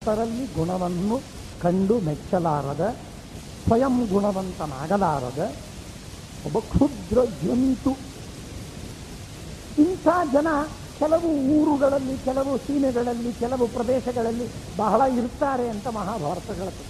ಭಕ್ತರಲ್ಲಿ ಗುಣವನ್ನು ಕಂಡು ಮೆಚ್ಚಲಾರದ ಸ್ವಯಂ ಗುಣವಂತನಾಗಲಾರದ ಒಬ್ಬ ಕ್ಷುದ್ರ ಜಂತು ಇಂಥ ಜನ ಕೆಲವು ಊರುಗಳಲ್ಲಿ ಕೆಲವು ಸೀಮೆಗಳಲ್ಲಿ ಕೆಲವು ಪ್ರದೇಶಗಳಲ್ಲಿ ಬಹಳ ಇರ್ತಾರೆ ಅಂತ ಮಹಾಭಾರತ ಹೇಳುತ್ತದೆ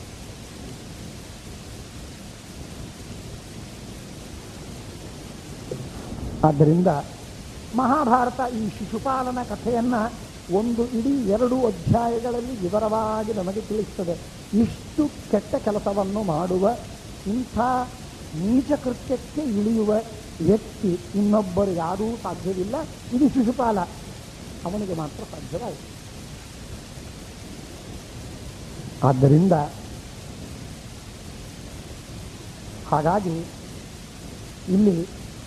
ಆದ್ದರಿಂದ ಮಹಾಭಾರತ ಈ ಶಿಶುಪಾಲನ ಕಥೆಯನ್ನ ಒಂದು ಇಡೀ ಎರಡು ಅಧ್ಯಾಯಗಳಲ್ಲಿ ವಿವರವಾಗಿ ನಮಗೆ ತಿಳಿಸ್ತದೆ ಇಷ್ಟು ಕೆಟ್ಟ ಕೆಲಸವನ್ನು ಮಾಡುವ ಇಂಥ ನೀಚ ಕೃತ್ಯಕ್ಕೆ ಇಳಿಯುವ ವ್ಯಕ್ತಿ ಇನ್ನೊಬ್ಬರು ಯಾರೂ ಸಾಧ್ಯವಿಲ್ಲ ಇದು ಶಿಶುಪಾಲ ಅವನಿಗೆ ಮಾತ್ರ ಸಾಧ್ಯವಾಯಿತು ಆದ್ದರಿಂದ ಹಾಗಾಗಿ ಇಲ್ಲಿ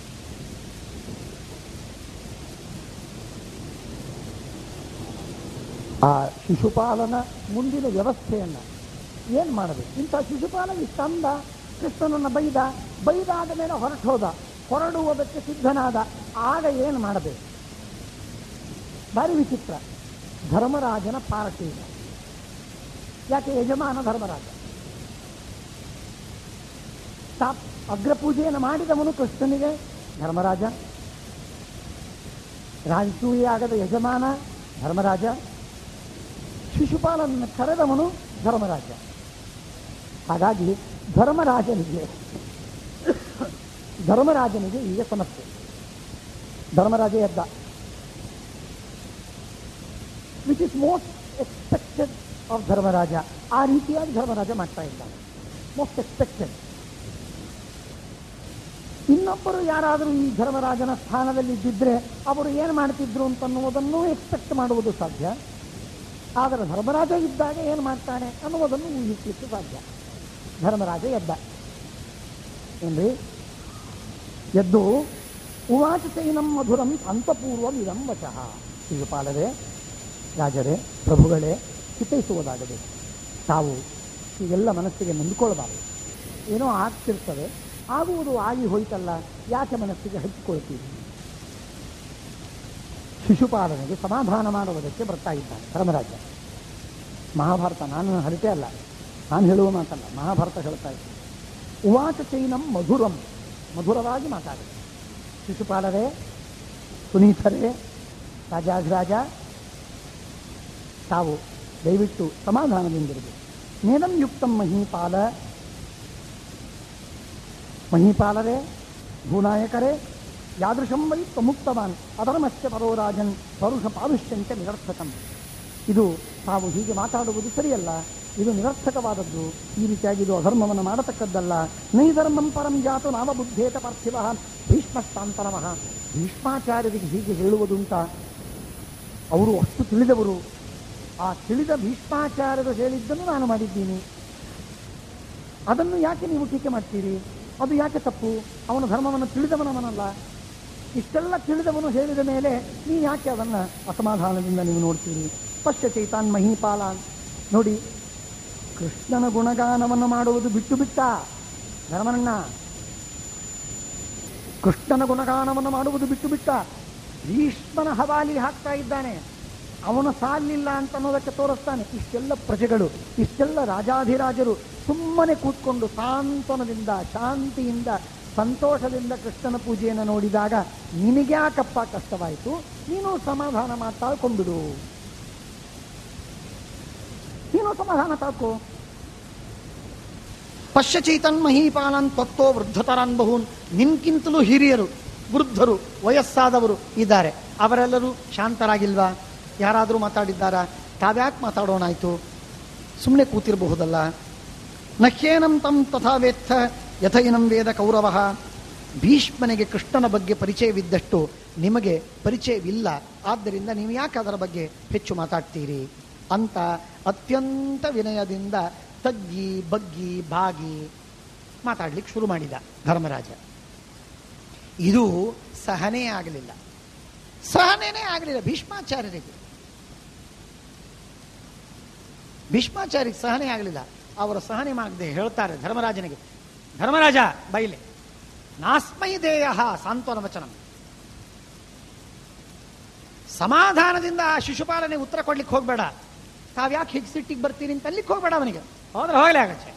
ಆ ಶಿಶುಪಾಲನ ಮುಂದಿನ ವ್ಯವಸ್ಥೆಯನ್ನ ಏನ್ ಮಾಡಬೇಕು ಇಂಥ ಶಿಶುಪಾಲ ಇಷ್ಟಂದ ಕೃಷ್ಣನನ್ನ ಬೈದ ಬೈದಾದ ಮೇಲೆ ಹೊರಟು ಹೋದ ಹೊರಡುವುದಕ್ಕೆ ಸಿದ್ಧನಾದ ಆಗ ಏನು ಮಾಡಬೇಕು ಭಾರಿ ವಿಚಿತ್ರ ಧರ್ಮರಾಜನ ಪಾರ್ಟಿ ಇಲ್ಲ ಯಾಕೆ ಯಜಮಾನ ಧರ್ಮರಾಜ ತಾ- ಅಗ್ರಪೂಜೆಯನ್ನು ಮಾಡಿದವನು ಕೃಷ್ಣನಿಗೆ ಧರ್ಮರಾಜ ರಾಜಸೂಯಾಗದ ಯಜಮಾನ ಧರ್ಮರಾಜ ಶಿಶುಪಾಲನನ್ನು ಕರೆದವನು ಧರ್ಮರಾಜ ಹಾಗಾಗಿ ಧರ್ಮರಾಜನಿಗೆ ಧರ್ಮರಾಜನಿಗೆ ಈಗ ಸಮಸ್ಯೆ ಧರ್ಮರಾಜ ಎದ್ದ which is most expected of Dharmaraja ಆ ರೀತಿಯಾಗಿ ಧರ್ಮರಾಜ ಮಾಡ್ತಾ ಇದ್ದಾನೆ ಮೋಸ್ಟ್ ಎಕ್ಸ್ಪೆಕ್ಟೆಡ್ ಇನ್ನೊಬ್ಬರು ಯಾರಾದರೂ ಈ ಧರ್ಮರಾಜನ ಸ್ಥಾನದಲ್ಲಿ ಇದ್ದಿದ್ರೆ ಅವರು ಏನು ಮಾಡ್ತಿದ್ರು ಅಂತನ್ನುವುದನ್ನು ಎಕ್ಸ್ಪೆಕ್ಟ್ ಮಾಡುವುದು ಸಾಧ್ಯ ಆದರೆ ಧರ್ಮರಾಜ ಇದ್ದಾಗ ಏನು ಮಾಡ್ತಾನೆ ಅನ್ನುವುದನ್ನು ಊಹಿಸಲಿಕ್ಕೆ ಸಾಧ್ಯ ಧರ್ಮರಾಜ ಎದ್ದ ಏನ್ರಿ ಎದ್ದು ಉವಾಚ ಚೈನಂ ಮಧುರಂ ಅಂತಪೂರ್ವ ಇದಂ ವಚಃ ಶಿಶುಪಾಲರೇ ರಾಜರೇ ಪ್ರಭುಗಳೇ ಚಿತ್ತೈಸುವುದಾಗಬೇಕು ತಾವು ಹೀಗೆಲ್ಲ ಮನಸ್ಸಿಗೆ ನೊಂದ್ಕೊಳ್ಬಾರ್ದು ಏನೋ ಆಗ್ತಿರ್ತದೆ ಆಗುವುದು ಆಗಿ ಹೋಯ್ತಲ್ಲ ಯಾಕೆ ಮನಸ್ಸಿಗೆ ಹಚ್ಚಿಕೊಳ್ತೀವಿ ಶಿಶುಪಾಲನೆಗೆ ಸಮಾಧಾನ ಮಾಡುವುದಕ್ಕೆ ಬರ್ತಾ ಇದ್ದಾನೆ ಧರ್ಮರಾಜ ಮಹಾಭಾರತ ನಾನು ಹರಿತೆ ಅಲ್ಲ ನಾನು ಹೇಳುವ ಮಾತಲ್ಲ ಮಹಾಭಾರತ ಹೇಳ್ತಾ ಇದ್ದೀನಿ ಉವಾಚ ಚೈನಂ ಮಧುರಂ ಮಧುರವಾಗಿ ಮಾತಾಡಿ ಶಿಶುಪಾಲರೇ ಸುನೀತರೇ ರಾಜಾಧಿರಾಜ ತಾವು ದಯವಿಟ್ಟು ಸಮಾಧಾನದಿಂದಿರಬೇಕು ನೇದಂ ಯುಕ್ತಂ ಮಹೀಪಾಲ ಮಹೀಪಾಲರೇ ಭೂನಾಯಕರೇ ಯಾದೃಶಂ ವೈ ಪ್ರಮುಕ್ತವಾನ್ ಅಧರ್ಮಸ್ಯ ಪರೋರಾಜನ್ ಪರುಷ ಪಾರುಷ್ಯಂತೆ ನಿರರ್ಥಕಂ ಇದು ತಾವು ಹೀಗೆ ಮಾತಾಡುವುದು ಸರಿಯಲ್ಲ ಇದು ನಿರರ್ಥಕವಾದದ್ದು ಈ ರೀತಿಯಾಗಿ ಇದು ಅಧರ್ಮವನ್ನು ಮಾಡತಕ್ಕದ್ದಲ್ಲ ನೈಧರ್ಮಂ ಪರಂ ಜಾತು ನಾಮ ಬುದ್ಧೇತ ಪಾರ್ಥಿವ ಭೀಷ್ಮಸ್ತಾಂತರಮಃ ಭೀಷ್ಮಾಚಾರ್ಯರಿಗೆ ಹೀಗೆ ಹೇಳುವುದುಂಟ ಅವರು ಅಷ್ಟು ತಿಳಿದವರು ಆ ತಿಳಿದ ಭೀಷ್ಮಾಚಾರ್ಯರು ಹೇಳಿದ್ದನ್ನು ನಾನು ಮಾಡಿದ್ದೀನಿ ಅದನ್ನು ಯಾಕೆ ನೀವು ಟೀಕೆ ಮಾಡ್ತೀರಿ ಅದು ಯಾಕೆ ತಪ್ಪು ಅವನ ಧರ್ಮವನ್ನು ತಿಳಿದವನವನಲ್ಲ ಇಷ್ಟೆಲ್ಲ ತಿಳಿದವನು ಹೇಳಿದ ಮೇಲೆ ನೀವು ಯಾಕೆ ಅದನ್ನು ಅಸಮಾಧಾನದಿಂದ ನೀವು ನೋಡ್ತೀರಿ ಪಶ್ಯ ಚೈತಾನ್ ಮಹೀಪಾಲಾನ್ ನೋಡಿ ಕೃಷ್ಣನ ಗುಣಗಾನವನ್ನು ಮಾಡುವುದು ಬಿಟ್ಟು ಬಿಟ್ಟ ಧರ್ಮನನ್ನ ಕೃಷ್ಣನ ಗುಣಗಾನವನ್ನು ಮಾಡುವುದು ಬಿಟ್ಟು ಬಿಟ್ಟ ಭೀಷ್ಮನ ಹವಾಲಿ ಹಾಕ್ತಾ ಇದ್ದಾನೆ ಅವನು ಸಾಲಿಲ್ಲ ಅಂತ ಅನ್ನೋದಕ್ಕೆ ತೋರಿಸ್ತಾನೆ ಇಷ್ಟೆಲ್ಲ ಪ್ರಜೆಗಳು ಇಷ್ಟೆಲ್ಲ ರಾಜಾಧಿರಾಜರು ಸುಮ್ಮನೆ ಕೂತ್ಕೊಂಡು ಸಾಂತ್ವನದಿಂದ ಶಾಂತಿಯಿಂದ ಸಂತೋಷದಿಂದ ಕೃಷ್ಣನ ಪೂಜೆಯನ್ನು ನೋಡಿದಾಗ ನಿನಗ್ಯಾಕಪ್ಪ ಕಷ್ಟವಾಯಿತು ನೀನು ಸಮಾಧಾನ ಮಾತಾಡ್ಕೊಂಡ್ಬಿಡು ನೀನು ಸಮಾಧಾನ ತಾಕೋ ಪಶ್ಯ ಚೈತನ್ ಮಹೀಪಾಲನ್ ತತ್ತೋ ವೃದ್ಧತರಾನ್ ಬಹುನ್ ನಿನ್ಕಿಂತಲೂ ಹಿರಿಯರು ವೃದ್ಧರು ವಯಸ್ಸಾದವರು ಇದ್ದಾರೆ ಅವರೆಲ್ಲರೂ ಶಾಂತರಾಗಿಲ್ವಾ ಯಾರಾದರೂ ಮಾತಾಡಿದ್ದಾರಾ ತಾವ್ಯಾಕೆ ಮಾತಾಡೋಣ ಆಯ್ತು ಸುಮ್ಮನೆ ಕೂತಿರಬಹುದಲ್ಲ ನಹ್ಯೇನಂ ತಂ ತಥಾ ವೇತ್ಥ ಯಥೈನಂ ವೇದ ಕೌರವ ಭೀಷ್ಮನಿಗೆ ಕೃಷ್ಣನ ಬಗ್ಗೆ ಪರಿಚಯವಿದ್ದಷ್ಟು ನಿಮಗೆ ಪರಿಚಯವಿಲ್ಲ ಆದ್ದರಿಂದ ನೀವು ಯಾಕೆ ಅದರ ಬಗ್ಗೆ ಹೆಚ್ಚು ಮಾತಾಡ್ತೀರಿ ಅಂತ ಅತ್ಯಂತ ವಿನಯದಿಂದ ತಗ್ಗಿ ಬಗ್ಗಿ ಬಾಗಿ ಮಾತಾಡ್ಲಿಕ್ಕೆ ಶುರು ಮಾಡಿದ ಧರ್ಮರಾಜ ಇದು ಸಹನೆ ಆಗಲಿಲ್ಲ ಸಹನೆನೇ ಆಗಲಿಲ್ಲ ಭೀಷ್ಮಾಚಾರ್ಯರಿಗೆ ಭೀಷ್ಮಾಚಾರ್ಯರಿಗೆ ಸಹನೆ ಆಗಲಿಲ್ಲ ಅವರ ಸಹನೆ ಮಾಡದೆ ಹೇಳ್ತಾರೆ ಧರ್ಮರಾಜನಿಗೆ ಧರ್ಮರಾಜ ಬೈಲೆ ನಾಸ್ಮೈ ದೇಯ ಸಾಂತ್ವನ ವಚನಂ ಸಮಾಧಾನದಿಂದ ಆ ಶಿಶುಪಾಲನೆ ಉತ್ತರ ಕೊಡ್ಲಿಕ್ಕೆ ಹೋಗ್ಬೇಡ ತಾವ್ಯಾಕೆ ಹೀಗೆ ಸಿಟ್ಟಿಗೆ ಬರ್ತೀರಿ ಅಂತ ಅಲ್ಲಿಗೆ ಹೋಗ್ಬೇಡ ಅವನಿಗೆ ಹೋದ್ರೆ ಹೋಗ್ಲೇ ಆಗಚ್ಚೆ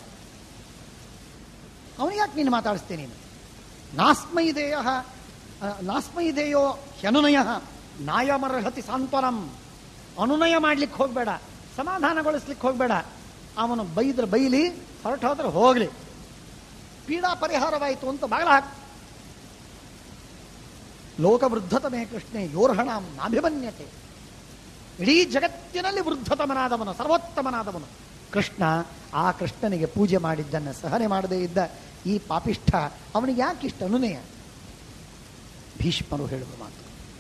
ಅವನಿಗೆ ಯಾಕೆ ನೀನು ಮಾತಾಡಿಸ್ತೀನಿ ನೀನು ನಾಸ್ಮೈದೇಯ ನಾಸ್ಮೈದೇಯೋ ಹ್ಯನುನಯ ನಾಯಮರ್ಹತಿ ಸಾಂತ್ವನಂ ಅನುನಯ ಮಾಡ್ಲಿಕ್ಕೆ ಹೋಗ್ಬೇಡ ಸಮಾಧಾನಗೊಳಿಸ್ಲಿಕ್ಕೆ ಹೋಗ್ಬೇಡ ಅವನು ಬೈದ್ರೆ ಬೈಲಿ ಹೊರಟು ಹೋದ್ರೆ ಹೋಗ್ಲಿ ಪೀಡಾ ಪರಿಹಾರವಾಯಿತು ಅಂತ ಬಾಗಲ ಹಾಕ್ ಲೋಕವೃದ್ಧತಮೇ ಕೃಷ್ಣೆ ಯೋರ್ಹಣಾಂ ನಾಭಿಮನ್ಯತೆ ಇಡೀ ಜಗತ್ತಿನಲ್ಲಿ ವೃದ್ಧತಮನಾದವನು ಸರ್ವೋತ್ತಮನಾದವನು ಕೃಷ್ಣ ಆ ಕೃಷ್ಣನಿಗೆ ಪೂಜೆ ಮಾಡಿದ್ದನ್ನು ಸಹನೆ ಮಾಡದೇ ಇದ್ದ ಈ ಪಾಪಿಷ್ಠ ಅವನಿಗೆ ಯಾಕೆ ಇಷ್ಟ ಅನುನಯ ಭೀಷ್ಮರು ಹೇಳುವ ಮಾತು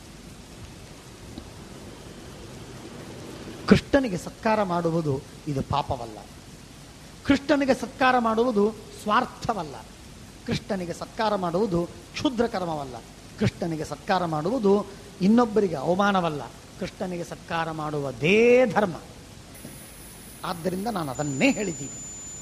ಕೃಷ್ಣನಿಗೆ ಸತ್ಕಾರ ಮಾಡುವುದು ಇದು ಪಾಪವಲ್ಲ ಕೃಷ್ಣನಿಗೆ ಸತ್ಕಾರ ಮಾಡುವುದು ಸ್ವಾರ್ಥವಲ್ಲ ಕೃಷ್ಣನಿಗೆ ಸತ್ಕಾರ ಮಾಡುವುದು ಕ್ಷುದ್ರ ಕರ್ಮವಲ್ಲ ಕೃಷ್ಣನಿಗೆ ಸತ್ಕಾರ ಮಾಡುವುದು ಇನ್ನೊಬ್ಬರಿಗೆ ಅವಮಾನವಲ್ಲ ಕೃಷ್ಣನಿಗೆ ಸತ್ಕಾರ ಮಾಡುವುದೇ ಧರ್ಮ ಆದ್ದರಿಂದ ನಾನು ಅದನ್ನೇ ಹೇಳಿದ್ದೀನಿ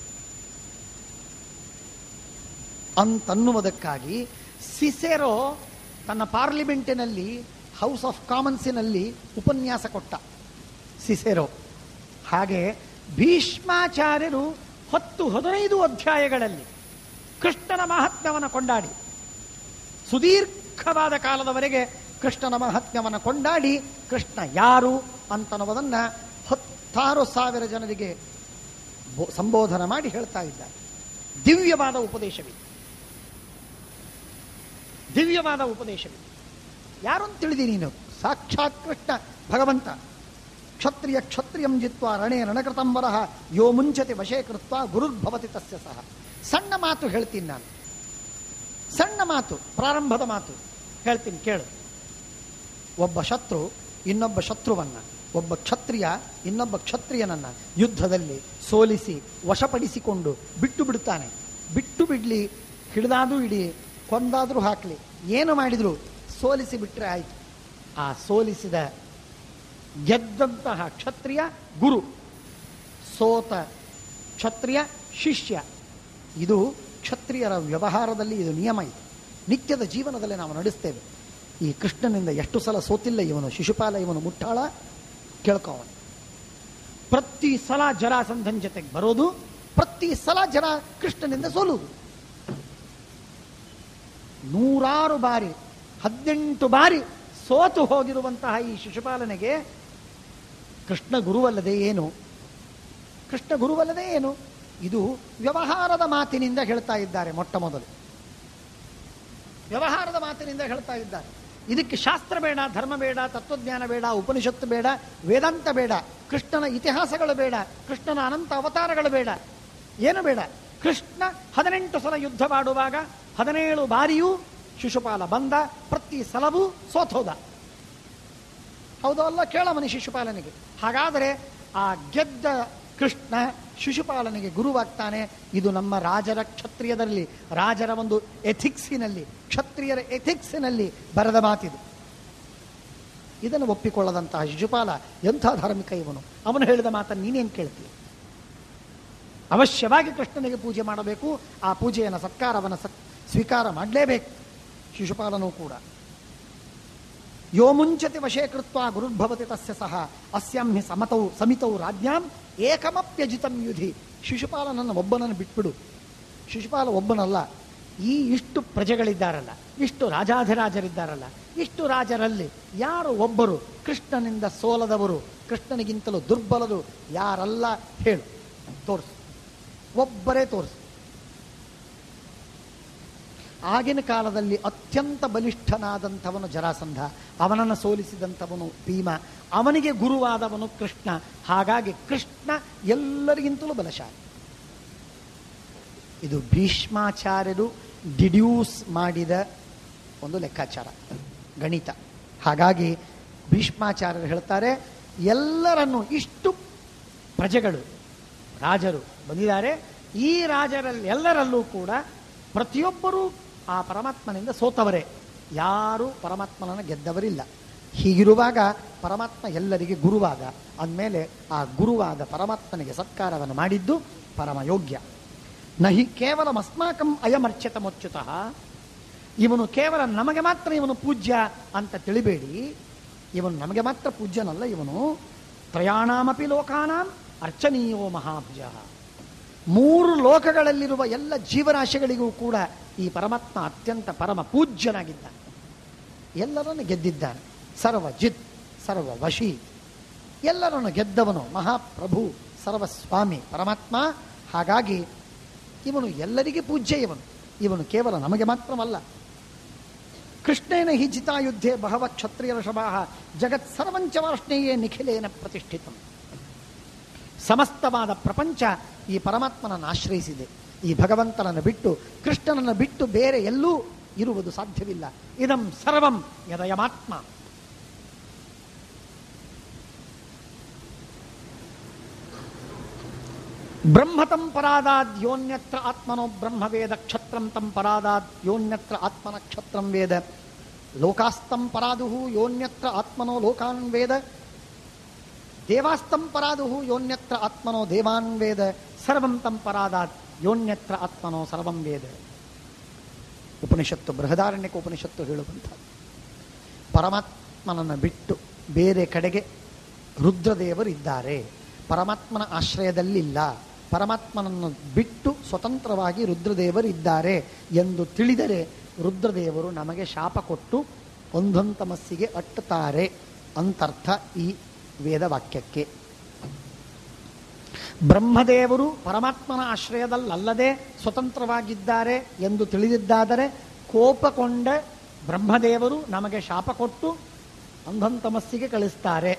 ಅಂತನ್ನುವುದಕ್ಕಾಗಿ ಸಿಸೆರೋ ತನ್ನ ಪಾರ್ಲಿಮೆಂಟಿನಲ್ಲಿ ಹೌಸ್ ಆಫ್ ಕಾಮನ್ಸಿನಲ್ಲಿ ಉಪನ್ಯಾಸ ಕೊಟ್ಟ ಸಿಸೆರೋ ಹಾಗೆ ಭೀಷ್ಮಾಚಾರ್ಯರು ಹತ್ತು ಹದಿನೈದು ಅಧ್ಯಾಯಗಳಲ್ಲಿ ಕೃಷ್ಣನ ಮಹಾತ್ಮ್ಯವನ್ನು ಕೊಂಡಾಡಿ ಸುದೀರ್ಘವಾದ ಕಾಲದವರೆಗೆ ಕೃಷ್ಣನ ಮಹಾತ್ಮ್ಯವನ್ನು ಕೊಂಡಾಡಿ ಕೃಷ್ಣ ಯಾರು ಅಂತನ್ನುವುದನ್ನ ಹತ್ತಾರು ಸಾವಿರ ಜನರಿಗೆ ಬೋ- ಸಂಬೋಧನ ಮಾಡಿ ಹೇಳ್ತಾ ಇದ್ದಾರೆ ದಿವ್ಯವಾದ ಉಪದೇಶವಿದೆ ದಿವ್ಯವಾದ ಉಪದೇಶವಿದೆ ಯಾರು ಅಂತ ತಿಳಿದಿ ನೀನು ಸಾಕ್ಷಾತ್ ಕೃಷ್ಣ ಭಗವಂತ ಕ್ಷತ್ರಿಯ ಕ್ಷತ್ರಿಯಂ ಜಿತ್ವ ರಣೇ ರಣಕೃತಂಬರಃ ಯೋ ಮುಂಚತೆ ವಶೇ ಕೃತ್ವ ಗುರುರ್ಭವತಿ ತಸ್ಯ ಸಹ ಸಣ್ಣ ಮಾತು ಹೇಳ್ತೀನಿ ನಾನು ಸಣ್ಣ ಮಾತು ಪ್ರಾರಂಭದ ಮಾತು ಹೇಳ್ತೀನಿ ಕೇಳು ಒಬ್ಬ ಶತ್ರು ಇನ್ನೊಬ್ಬ ಶತ್ರುವನ್ನ ಒಬ್ಬ ಕ್ಷತ್ರಿಯ ಇನ್ನೊಬ್ಬ ಕ್ಷತ್ರಿಯನನ್ನ ಯುದ್ಧದಲ್ಲಿ ಸೋಲಿಸಿ ವಶಪಡಿಸಿಕೊಂಡು ಬಿಟ್ಟು ಬಿಡುತ್ತಾನೆ ಬಿಟ್ಟು ಬಿಡ್ಲಿ ಹಿಡಿದಾದ್ರೂ ಇಡಿ ಕೊಂದಾದ್ರೂ ಹಾಕ್ಲಿ ಏನು ಮಾಡಿದ್ರು ಸೋಲಿಸಿ ಬಿಟ್ರೆ ಆಯ್ತು ಆ ಸೋಲಿಸಿದ ಗೆದ್ದಂತಹ ಕ್ಷತ್ರಿಯ ಗುರು ಸೋತ ಕ್ಷತ್ರಿಯ ಶಿಷ್ಯ ಇದು ಕ್ಷತ್ರಿಯರ ವ್ಯವಹಾರದಲ್ಲಿ ಇದು ನಿಯಮ ಇದೆ ನಿತ್ಯದ ಜೀವನದಲ್ಲಿ ನಾವು ನಡೆಸ್ತೇವೆ ಈ ಕೃಷ್ಣನಿಂದ ಎಷ್ಟು ಸಲ ಸೋತಿಲ್ಲ ಇವನು ಶಿಶುಪಾಲ ಇವನು ಮುಟ್ಟಾಳ ಕೇಳ್ಕೋವನು ಪ್ರತಿ ಸಲ ಜರಾಸಂಧನ್ ಜೊತೆಗೆ ಬರೋದು ಪ್ರತಿ ಸಲ ಜರ ಕೃಷ್ಣನಿಂದ ಸೋಲುವುದು ನೂರಾರು ಬಾರಿ ಹದಿನೆಂಟು ಬಾರಿ ಸೋತು ಹೋಗಿರುವಂತಹ ಈ ಶಿಶುಪಾಲನೆಗೆ ಕೃಷ್ಣ ಗುರುವಲ್ಲದೆ ಏನು ಕೃಷ್ಣ ಗುರುವಲ್ಲದೆ ಏನು ಇದು ವ್ಯವಹಾರದ ಮಾತಿನಿಂದ ಹೇಳ್ತಾ ಇದ್ದಾರೆ ಮೊಟ್ಟ ಮೊದಲು ವ್ಯವಹಾರದ ಮಾತಿನಿಂದ ಹೇಳ್ತಾ ಇದ್ದಾರೆ ಇದಕ್ಕೆ ಶಾಸ್ತ್ರ ಬೇಡ ಧರ್ಮ ಬೇಡ ತತ್ವಜ್ಞಾನ ಬೇಡ ಉಪನಿಷತ್ತು ಬೇಡ ವೇದಾಂತ ಬೇಡ ಕೃಷ್ಣನ ಇತಿಹಾಸಗಳು ಬೇಡ ಕೃಷ್ಣನ ಅನಂತ ಅವತಾರಗಳು ಬೇಡ ಏನು ಬೇಡ ಕೃಷ್ಣ ಹದಿನೆಂಟು ಸಲ ಯುದ್ಧ ಮಾಡುವಾಗ ಹದಿನೇಳು ಬಾರಿಯೂ ಶಿಶುಪಾಲ ಬಂದ ಪ್ರತಿ ಸಲವೂ ಸೋತೋದ ಹೌದೋ ಅಲ್ಲ ಕೇಳಮನಿ ಶಿಶುಪಾಲನಿಗೆ ಹಾಗಾದರೆ ಆ ಗೆದ್ದ ಕೃಷ್ಣ ಶಿಶುಪಾಲನಿಗೆ ಗುರುವಾಗ್ತಾನೆ ಇದು ನಮ್ಮ ರಾಜರ ಕ್ಷತ್ರಿಯದಲ್ಲಿ ರಾಜರ ಒಂದು ಎಥಿಕ್ಸಿನಲ್ಲಿ ಕ್ಷತ್ರಿಯರ ಎಥಿಕ್ಸಿನಲ್ಲಿ ಬರೆದ ಮಾತಿದು ಇದನ್ನು ಒಪ್ಪಿಕೊಳ್ಳದಂತಹ ಶಿಶುಪಾಲ ಎಂಥ ಧಾರ್ಮಿಕ ಇವನು ಅವನು ಹೇಳಿದ ಮಾತನ್ನು ನೀನೇನು ಕೇಳ್ತೀಯ ಅವಶ್ಯವಾಗಿ ಕೃಷ್ಣನಿಗೆ ಪೂಜೆ ಮಾಡಬೇಕು ಆ ಪೂಜೆಯನ್ನು ಸತ್ಕಾರವನ್ನು ಸತ್ ಸ್ವೀಕಾರ ಮಾಡಲೇಬೇಕು ಶಿಶುಪಾಲನೂ ಕೂಡ ಯೋ ಮುಂಚತಿ ವಶೇ ಕೃತ್ವ ಗುರುರ್ಭವತಿ ತಸ್ಯ ಸಹ ಅಸ್ಯಾಂ ಹಿ ಸಮತೌ ಸಮಿತೌ ರಾಜ್ಞಾಂ ಏಕಮಪ್ಯಜಿತಂ ಯುಧಿ ಶಿಶುಪಾಲನನ್ನು ಒಬ್ಬನನ್ನು ಬಿಟ್ಬಿಡು ಶಿಶುಪಾಲ ಒಬ್ಬನಲ್ಲ ಈ ಇಷ್ಟು ಪ್ರಜೆಗಳಿದ್ದಾರಲ್ಲ ಇಷ್ಟು ರಾಜಾಧಿರಾಜರಿದ್ದಾರಲ್ಲ ಇಷ್ಟು ರಾಜರಲ್ಲಿ ಯಾರು ಒಬ್ಬರು ಕೃಷ್ಣನಿಂದ ಸೋಲದವರು ಕೃಷ್ಣನಿಗಿಂತಲೂ ದುರ್ಬಲರು ಯಾರಲ್ಲ ಹೇಳು ತೋರಿಸು ಒಬ್ಬರೇ ತೋರಿಸು ಆಗಿನ ಕಾಲದಲ್ಲಿ ಅತ್ಯಂತ ಬಲಿಷ್ಠನಾದಂಥವನು ಜರಾಸಂಧ ಅವನನ್ನು ಸೋಲಿಸಿದಂಥವನು ಭೀಮ ಅವನಿಗೆ ಗುರುವಾದವನು ಕೃಷ್ಣ ಹಾಗಾಗಿ ಕೃಷ್ಣ ಎಲ್ಲರಿಗಿಂತಲೂ ಬಲಶಾಲಿ ಇದು ಭೀಷ್ಮಾಚಾರ್ಯರು ಡಿಡ್ಯೂಸ್ ಮಾಡಿದ ಒಂದು ಲೆಕ್ಕಾಚಾರ ಗಣಿತ ಹಾಗಾಗಿ ಭೀಷ್ಮಾಚಾರ್ಯರು ಹೇಳ್ತಾರೆ ಎಲ್ಲರನ್ನು ಇಷ್ಟು ಪ್ರಜೆಗಳು ರಾಜರು ಬಂದಿದ್ದಾರೆ ಈ ರಾಜರಲ್ಲಿ ಎಲ್ಲರಲ್ಲೂ ಕೂಡ ಪ್ರತಿಯೊಬ್ಬರೂ ಆ ಪರಮಾತ್ಮನಿಂದ ಸೋತವರೇ ಯಾರೂ ಪರಮಾತ್ಮನನ್ನು ಗೆದ್ದವರಿಲ್ಲ ಹೀಗಿರುವಾಗ ಪರಮಾತ್ಮ ಎಲ್ಲರಿಗೆ ಗುರುವಾದ ಅಂದಮೇಲೆ ಆ ಗುರುವಾದ ಪರಮಾತ್ಮನಿಗೆ ಸತ್ಕಾರವನ್ನು ಮಾಡಿದ್ದು ಪರಮ ಯೋಗ್ಯ ನಹಿ ಕೇವಲ ಅಸ್ಮಾಕಂ ಅಯಮರ್ಚ್ಯತ ಮೊಚ್ಚುತಃ ಇವನು ಕೇವಲ ನಮಗೆ ಮಾತ್ರ ಇವನು ಪೂಜ್ಯ ಅಂತ ತಿಳಿಬೇಡಿ ಇವನು ನಮಗೆ ಮಾತ್ರ ಪೂಜ್ಯನಲ್ಲ ಇವನು ತ್ರಯಾಣಾಮಪಿ ಲೋಕಾನಾಂ ಅರ್ಚನೀಯೋ ಮಹಾಭುಜ ಮೂರು ಲೋಕಗಳಲ್ಲಿರುವ ಎಲ್ಲ ಜೀವರಾಶಿಗಳಿಗೂ ಕೂಡ ಈ ಪರಮಾತ್ಮ ಅತ್ಯಂತ ಪರಮ ಪೂಜ್ಯನಾಗಿದ್ದಾನೆ ಎಲ್ಲರನ್ನು ಗೆದ್ದಿದ್ದಾನೆ ಸರ್ವ ಜಿತ್ ಸರ್ವ ವಶಿ ಎಲ್ಲರನ್ನು ಗೆದ್ದವನು ಮಹಾಪ್ರಭು ಸರ್ವಸ್ವಾಮಿ ಪರಮಾತ್ಮ ಹಾಗಾಗಿ ಇವನು ಎಲ್ಲರಿಗೆ ಪೂಜ್ಯ ಇವನು ಇವನು ಕೇವಲ ನಮಗೆ ಮಾತ್ರವಲ್ಲ ಕೃಷ್ಣೇನ ಹಿ ಜಿತಾಯುದ್ಧೆ ಬಹವ ಕ್ಷತ್ರಿಯರ ಶಭಾಹ ಜಗತ್ ಸರ್ವಂಚ ವಾರ್ಷ್ಣೇಯೇ ನಿಖಿಲೇನ ಪ್ರತಿಷ್ಠಿತಂ ಸಮಸ್ತವಾದ ಪ್ರಪಂಚ ಈ ಪರಮಾತ್ಮನನ್ನು ಆಶ್ರಯಿಸಿದೆ ಈ ಭಗವಂತನನ್ನು ಬಿಟ್ಟು ಕೃಷ್ಣನನ್ನು ಬಿಟ್ಟು ಬೇರೆ ಎಲ್ಲೂ ಇರುವುದು ಸಾಧ್ಯವಿಲ್ಲ ಇದಂ ಸರ್ವಂ ಯದಯಮಾತ್ಮ ಬ್ರಹ್ಮತಂ ಪರಾದಾದ್ ಯೋನ್ಯತ್ರ ಆತ್ಮನೋ ಬ್ರಹ್ಮವೇದ ಕ್ಷತ್ರಂ ತಂ ಪರಾದಾದ್ ಯೋನ್ಯತ್ರ ಆತ್ಮನ ಕ್ಷತ್ರಂ ವೇದ ಲೋಕಾಸ್ತಂ ಪರಾದುಹು ಯೋನ್ಯತ್ರ ಆತ್ಮನೋ ಲೋಕಾನ್ ವೇದ ದೇವಾಸ್ತಂ ಪರಾದುಹು ಯೋನ್ಯತ್ರ ಆತ್ಮನೋ ದೇವಾನ್ ವೇದ ಸರ್ವಂ ತಂ ಪರಾದಾತ್ ಯೋನ್ಯತ್ರ ಆತ್ಮನೋ ಸರ್ವಂ ವೇದ ಉಪನಿಷತ್ತು ಬೃಹದಾರಣ್ಯಕ ಉಪನಿಷತ್ತು ಹೇಳುವಂಥದ್ದು ಪರಮಾತ್ಮನನ್ನು ಬಿಟ್ಟು ಬೇರೆ ಕಡೆಗೆ ರುದ್ರದೇವರಿದ್ದಾರೆ ಪರಮಾತ್ಮನ ಆಶ್ರಯದಲ್ಲಿಲ್ಲ ಪರಮಾತ್ಮನನ್ನು ಬಿಟ್ಟು ಸ್ವತಂತ್ರವಾಗಿ ರುದ್ರದೇವರಿದ್ದಾರೆ ಎಂದು ತಿಳಿದರೆ ರುದ್ರದೇವರು ನಮಗೆ ಶಾಪ ಕೊಟ್ಟು ಒಂದೊಂತಮಸ್ಸಿಗೆ ಅಟ್ಟುತ್ತಾರೆ ಅಂತರ್ಥ ಈ ವೇದವಾಕ್ಯಕ್ಕೆ ಬ್ರಹ್ಮದೇವರು ಪರಮಾತ್ಮನ ಆಶ್ರಯದಲ್ಲಲ್ಲದೆ ಸ್ವತಂತ್ರವಾಗಿದ್ದಾರೆ ಎಂದು ತಿಳಿದಿದ್ದಾದರೆ ಕೋಪಕೊಂಡ ಬ್ರಹ್ಮದೇವರು ನಮಗೆ ಶಾಪ ಕೊಟ್ಟು ಅಂಧಂತಮಸ್ಸಿಗೆ ಕಳಿಸ್ತಾರೆ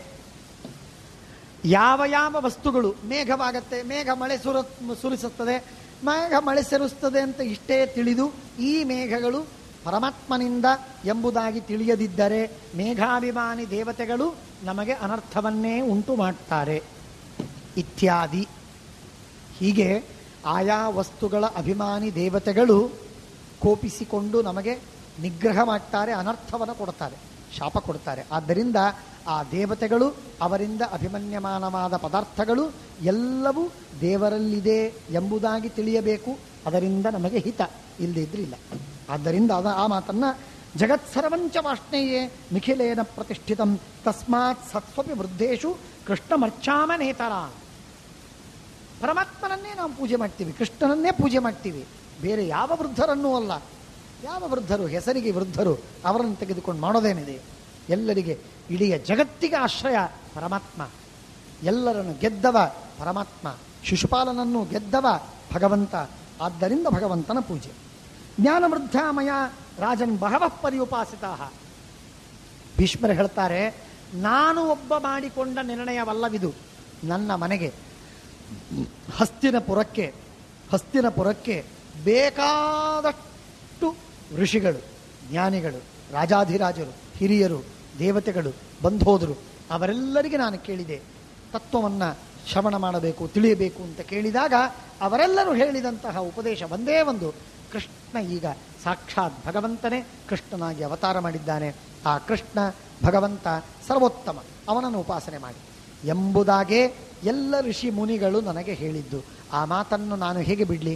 ಯಾವ ಯಾವ ವಸ್ತುಗಳು ಮೇಘವಾಗತ್ತೆ ಮೇಘ ಮಳೆ ಸುರ ಸುರಿಸುತ್ತದೆ ಮೇಘ ಮಳೆ ಸುರಿಸ್ತದೆ ಅಂತ ಇಷ್ಟೇ ತಿಳಿದು ಈ ಮೇಘಗಳು ಪರಮಾತ್ಮನಿಂದ ಎಂಬುದಾಗಿ ತಿಳಿಯದಿದ್ದರೆ ಮೇಘಾಭಿಮಾನಿ ದೇವತೆಗಳು ನಮಗೆ ಅನರ್ಥವನ್ನೇ ಉಂಟು ಮಾಡ್ತಾರೆ ಇತ್ಯಾದಿ ಹೀಗೆ ಆಯಾ ವಸ್ತುಗಳ ಅಭಿಮಾನಿ ದೇವತೆಗಳು ಕೋಪಿಸಿಕೊಂಡು ನಮಗೆ ನಿಗ್ರಹ ಮಾಡ್ತಾರೆ ಅನರ್ಥವನ್ನು ಕೊಡ್ತಾರೆ ಶಾಪ ಕೊಡ್ತಾರೆ ಆದ್ದರಿಂದ ಆ ದೇವತೆಗಳು ಅವರಿಂದ ಅಭಿಮನ್ಯಮಾನವಾದ ಪದಾರ್ಥಗಳು ಎಲ್ಲವೂ ದೇವರಲ್ಲಿದೆ ಎಂಬುದಾಗಿ ತಿಳಿಯಬೇಕು ಅದರಿಂದ ನಮಗೆ ಹಿತ ಇಲ್ಲದಿದ್ರಿಲ್ಲ ಆದ್ದರಿಂದ ಅದ ಆ ಮಾತನ್ನ ಜಗತ್ಸರ್ವಂಚ ವಾಷ್ಣೇಯೇ ನಿಖಿಲೇನ ಪ್ರತಿಷ್ಠಿತಂ ತಸ್ಮಾತ್ ಸತ್ವಪಿ ವೃದ್ಧೇಶು ಕೃಷ್ಣಮರ್ಚಾಮ ನೇತರಾನ್ ಪರಮಾತ್ಮನನ್ನೇ ನಾವು ಪೂಜೆ ಮಾಡ್ತೀವಿ ಕೃಷ್ಣನನ್ನೇ ಪೂಜೆ ಮಾಡ್ತೀವಿ ಬೇರೆ ಯಾವ ವೃದ್ಧರನ್ನೂ ಅಲ್ಲ ಯಾವ ವೃದ್ಧರು ಹೆಸರಿಗೆ ವೃದ್ಧರು ಅವರನ್ನು ತೆಗೆದುಕೊಂಡು ಮಾಡೋದೇನಿದೆ ಎಲ್ಲರಿಗೆ ಇಡೀ ಜಗತ್ತಿಗೆ ಆಶ್ರಯ ಪರಮಾತ್ಮ ಎಲ್ಲರನ್ನು ಗೆದ್ದವ ಪರಮಾತ್ಮ ಶಿಶುಪಾಲನನ್ನು ಗೆದ್ದವ ಭಗವಂತ ಆದ್ದರಿಂದ ಭಗವಂತನ ಪೂಜೆ ಜ್ಞಾನವೃದ್ಧಾಮಯ ರಾಜನ್ ಬಹವ ಪರ್ಯುಪಾಸಿತಾ ಭೀಷ್ಮರು ಹೇಳ್ತಾರೆ ನಾನು ಒಬ್ಬ ಮಾಡಿಕೊಂಡ ನಿರ್ಣಯವಲ್ಲವಿದು ನನ್ನ ಮನೆಗೆ ಹಸ್ತಿನಪುರಕ್ಕೆ ಹಸ್ತಿನಪುರಕ್ಕೆ ಬೇಕಾದಷ್ಟು ಋಷಿಗಳು ಜ್ಞಾನಿಗಳು ರಾಜಾಧಿರಾಜರು ಹಿರಿಯರು ದೇವತೆಗಳು ಬಂಧೋದರು ಅವರೆಲ್ಲರಿಗೆ ನಾನು ಕೇಳಿದೆ ತತ್ವವನ್ನು ಶ್ರವಣ ಮಾಡಬೇಕು ತಿಳಿಯಬೇಕು ಅಂತ ಕೇಳಿದಾಗ ಅವರೆಲ್ಲರೂ ಹೇಳಿದಂತಹ ಉಪದೇಶ ಒಂದೇ ಒಂದು ಕೃಷ್ಣ ಈಗ ಸಾಕ್ಷಾತ್ ಭಗವಂತನೇ ಕೃಷ್ಣನಾಗಿ ಅವತಾರ ಮಾಡಿದ್ದಾನೆ ಆ ಕೃಷ್ಣ ಭಗವಂತ ಸರ್ವೋತ್ತಮ ಅವನನ್ನು ಉಪಾಸನೆ ಮಾಡಿ ಎಂಬುದಾಗೇ ಎಲ್ಲ ಋಷಿ ಮುನಿಗಳು ನನಗೆ ಹೇಳಿದ್ದು ಆ ಮಾತನ್ನು ನಾನು ಹೇಗೆ ಬಿಡಲಿ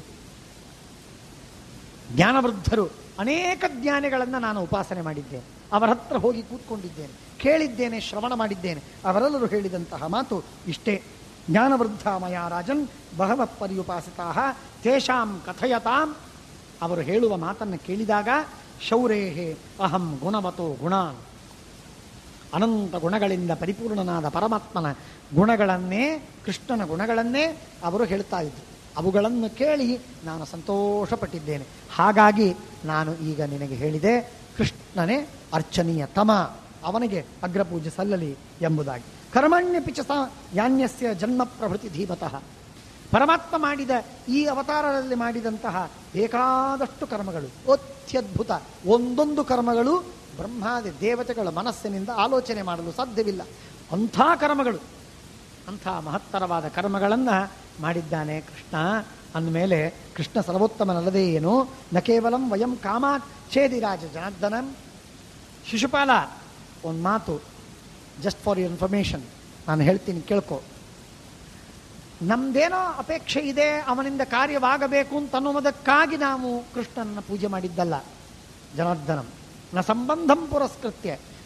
ಜ್ಞಾನವೃದ್ಧರು ಅನೇಕ ಜ್ಞಾನಿಗಳನ್ನು ನಾನು ಉಪಾಸನೆ ಮಾಡಿದ್ದೇನೆ ಅವರ ಹತ್ರ ಹೋಗಿ ಕೂತ್ಕೊಂಡಿದ್ದೇನೆ ಕೇಳಿದ್ದೇನೆ ಶ್ರವಣ ಮಾಡಿದ್ದೇನೆ ಅವರೆಲ್ಲರೂ ಹೇಳಿದಂತಹ ಮಾತು ಇಷ್ಟೇ ಜ್ಞಾನವೃದ್ಧಾಮಯ ರಾಜನ್ ಬಹವ ಪರ್ಯುಪಾಸಿತಾ ತೇಷಾಂ ಕಥಯತಾಂ ಅವರು ಹೇಳುವ ಮಾತನ್ನು ಕೇಳಿದಾಗ ಶೌರೇಹೇ ಅಹಂ ಗುಣವತೋ ಗುಣಾನ್ ಅನಂತ ಗುಣಗಳಿಂದ ಪರಿಪೂರ್ಣನಾದ ಪರಮಾತ್ಮನ ಗುಣಗಳನ್ನೇ ಕೃಷ್ಣನ ಗುಣಗಳನ್ನೇ ಅವರು ಹೇಳ್ತಾ ಇದ್ರು ಅವುಗಳನ್ನು ಕೇಳಿ ನಾನು ಸಂತೋಷಪಟ್ಟಿದ್ದೇನೆ ಹಾಗಾಗಿ ನಾನು ಈಗ ನಿನಗೆ ಹೇಳಿದೆ ಕೃಷ್ಣನೇ ಅರ್ಚನೀಯ ತಮ ಅವನಿಗೆ ಅಗ್ರಪೂಜೆ ಸಲ್ಲಲಿ ಎಂಬುದಾಗಿ ಕರ್ಮಣ್ಯ ಪಿಚಸ ಯಾನ್ಯಸ್ಯ ಜನ್ಮ ಪ್ರಭೃತಿ ಧೀಮತಃ ಪರಮಾತ್ಮ ಮಾಡಿದ ಈ ಅವತಾರದಲ್ಲಿ ಮಾಡಿದಂತಹ ಬೇಕಾದಷ್ಟು ಕರ್ಮಗಳು ಅತ್ಯದ್ಭುತ ಒಂದೊಂದು ಕರ್ಮಗಳು ಬ್ರಹ್ಮಾದಿ ದೇವತೆಗಳ ಮನಸ್ಸಿನಿಂದ ಆಲೋಚನೆ ಮಾಡಲು ಸಾಧ್ಯವಿಲ್ಲ ಅಂಥ ಕರ್ಮಗಳು ಅಂಥ ಮಹತ್ತರವಾದ ಕರ್ಮಗಳನ್ನು ಮಾಡಿದ್ದಾನೆ ಕೃಷ್ಣ ಅಂದಮೇಲೆ ಕೃಷ್ಣ ಸರ್ವೋತ್ತಮನಲ್ಲದೆ ಏನು ನ ಕೇವಲಂ ವಯಂ ಕಾಮಾತ್ ಛೇದಿರಾಜ ಜನಾರ್ದನಂ ಶಿಶುಪಾಲ ಒಂದು ಮಾತು ಜಸ್ಟ್ ಫಾರ್ ಯುವರ್ ಇನ್ಫಾರ್ಮೇಶನ್ ನಾನು ಹೇಳ್ತೀನಿ ಕೇಳ್ಕೊ ನಮ್ದೇನೋ ಅಪೇಕ್ಷೆ ಇದೆ ಅವನಿಂದ ಕಾರ್ಯವಾಗಬೇಕು ಅಂತ ಅನ್ನುವುದಕ್ಕಾಗಿ ನಾವು ಕೃಷ್ಣನ ಪೂಜೆ ಮಾಡಿದ್ದಲ್ಲ ಜನಾರ್ದನಂ ನ ಸಂಬಂಧಂ ಪುರಸ್ಕೃತ್ಯ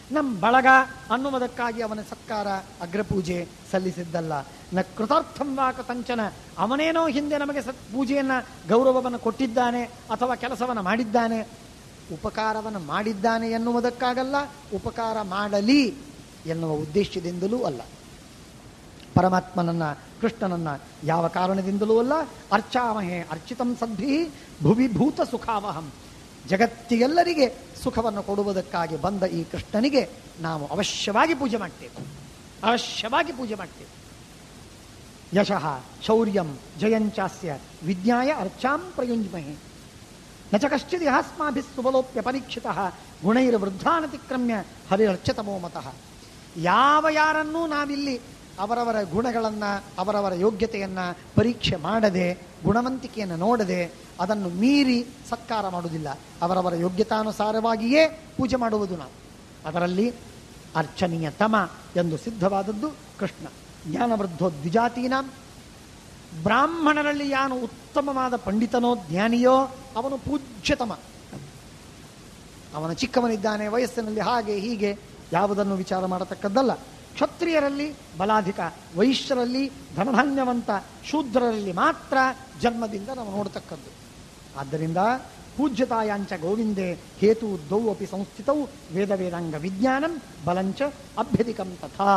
ನಮ್ಮ ಬಳಗ ಅನ್ನುವುದಕ್ಕಾಗಿ ಅವನ ಸತ್ಕಾರ ಅಗ್ರಪೂಜೆ ಸಲ್ಲಿಸಿದ್ದಲ್ಲ ನ ಕೃತಾರ್ಥಂ ವಾ ಕೃತಂಚನ ಅವನೇನೋ ಹಿಂದೆ ನಮಗೆ ಸತ್ ಪೂಜೆಯನ್ನ ಗೌರವವನ್ನು ಕೊಟ್ಟಿದ್ದಾನೆ ಅಥವಾ ಕೆಲಸವನ್ನು ಮಾಡಿದ್ದಾನೆ ಉಪಕಾರವನ್ನು ಮಾಡಿದ್ದಾನೆ ಎನ್ನುವುದಕ್ಕಾಗಲ್ಲ ಉಪಕಾರ ಮಾಡಲಿ ಎನ್ನುವ ಉದ್ದೇಶದಿಂದಲೂ ಅಲ್ಲ ಪರಮಾತ್ಮನನ್ನ ಕೃಷ್ಣನನ್ನ ಯಾವ ಕಾರಣದಿಂದಲೂ ಅಲ್ಲ ಅರ್ಚಾಮಹೇ ಅರ್ಚಿತಂ ಸದ್ಭಿ ಭುವಿ ಭೂತ ಸುಖಾವಹಂ ಜಗತ್ತಿಗೆಲ್ಲರಿಗೆ ಸುಖವನ್ನು ಕೊಡುವುದಕ್ಕಾಗಿ ಬಂದ ಈ ಕೃಷ್ಣನಿಗೆ ನಾವು ಅವಶ್ಯವಾಗಿ ಪೂಜೆ ಮಾಡ್ತೇವೆ ಅವಶ್ಯವಾಗಿ ಪೂಜೆ ಮಾಡ್ತೇವೆ ಯಶಃ ಶೌರ್ಯಂ ಜಯಂಚಾಸ್ಯ ವಿಜ್ಞಾಯ ಅರ್ಚಾಂ ಪ್ರಯುಂಜ್ಮಹೆ ನ ಚ ಕಶ್ಚಿದ್ ಯಹಾಸ್ಮಾಭಿ ಸುಬಲೋಪ್ಯ ಪರೀಕ್ಷಿತ ಗುಣೈರ್ವೃದ್ಧಾನತಿಕ್ರಮ್ಯ ಹರಿರರ್ಚತಮೋ ಮತಃ ಯಾವ ಯಾರನ್ನೂ ನಾವಿಲ್ಲಿ ಅವರವರ ಗುಣಗಳನ್ನ ಅವರವರ ಯೋಗ್ಯತೆಯನ್ನ ಪರೀಕ್ಷೆ ಮಾಡದೆ ಗುಣವಂತಿಕೆಯನ್ನು ನೋಡದೆ ಅದನ್ನು ಮೀರಿ ಸತ್ಕಾರ ಮಾಡುವುದಿಲ್ಲ ಅವರವರ ಯೋಗ್ಯತಾನುಸಾರವಾಗಿಯೇ ಪೂಜೆ ಮಾಡುವುದು ನಾವು ಅದರಲ್ಲಿ ಅರ್ಚನೀಯ ತಮ ಎಂದು ಸಿದ್ಧವಾದದ್ದು ಕೃಷ್ಣ ಜ್ಞಾನವೃದ್ಧೋ ದ್ವಿಜಾತೀನಾಂ ಬ್ರಾಹ್ಮಣರಲ್ಲಿ ಯಾನು ಉತ್ತಮವಾದ ಪಂಡಿತನೋ ಜ್ಞಾನಿಯೋ ಅವನು ಪೂಜ್ಯತಮ ಅವನ ಚಿಕ್ಕವನಿದ್ದಾನೆ ವಯಸ್ಸಿನಲ್ಲಿ ಹಾಗೆ ಹೀಗೆ ಯಾವುದನ್ನು ವಿಚಾರ ಮಾಡತಕ್ಕದ್ದಲ್ಲ ಕ್ಷತ್ರಿಯರಲ್ಲಿ ಬಲಾಧಿಕ ವೈಶ್ಯರಲ್ಲಿ ಧನಧಾನ್ಯವಂತ ಶೂದ್ರರಲ್ಲಿ ಮಾತ್ರ ಜನ್ಮದಿಂದ ನಾವು ನೋಡತಕ್ಕದ್ದು ಆದ್ದರಿಂದ ಪೂಜ್ಯತಾಯಾಂಚ ಗೋವಿಂದೆ ಹೇತು ದ್ವೌ ಅಪಿ ಸಂಸ್ಥಿತೌ ವೇದ ವೇದಾಂಗ ವಿಜ್ಞಾನಂ ಬಲಂಚ ಅಭ್ಯಧಿಕಂ ತಥಾ